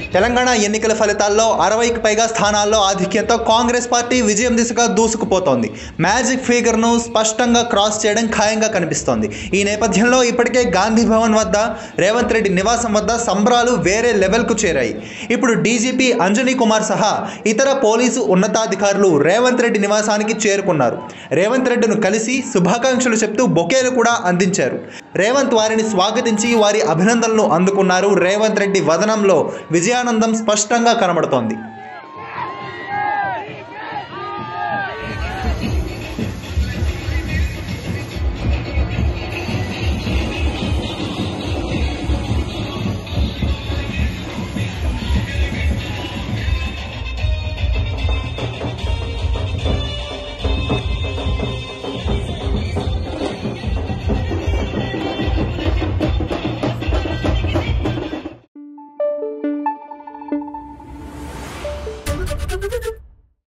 తెలంగాణ ఎన్నికల ఫలితాల్లో అరవైకి పైగా స్థానాల్లో ఆధిక్యంతో కాంగ్రెస్ పార్టీ విజయం దిశగా దూసుకుపోతోంది మ్యాజిక్ ఫిగర్ను స్పష్టంగా క్రాస్ చేయడం ఖాయంగా కనిపిస్తోంది ఈ నేపథ్యంలో ఇప్పటికే గాంధీ భవన్ వద్ద రేవంత్ రెడ్డి నివాసం వద్ద సంబరాలు వేరే లెవెల్కు చేరాయి ఇప్పుడు డీజీపీ అంజనీ కుమార్ సహా ఇతర పోలీసు ఉన్నతాధికారులు రేవంత్ రెడ్డి నివాసానికి చేరుకున్నారు రేవంత్ రెడ్డిను కలిసి శుభాకాంక్షలు చెప్తూ బొకేలు కూడా అందించారు రేవంత్ వారిని స్వాగతించి వారి అభినందనలు అందుకున్నారు రేవంత్ రెడ్డి వదనంలో విజయానందం స్పష్టంగా కనబడుతోంది Thank you.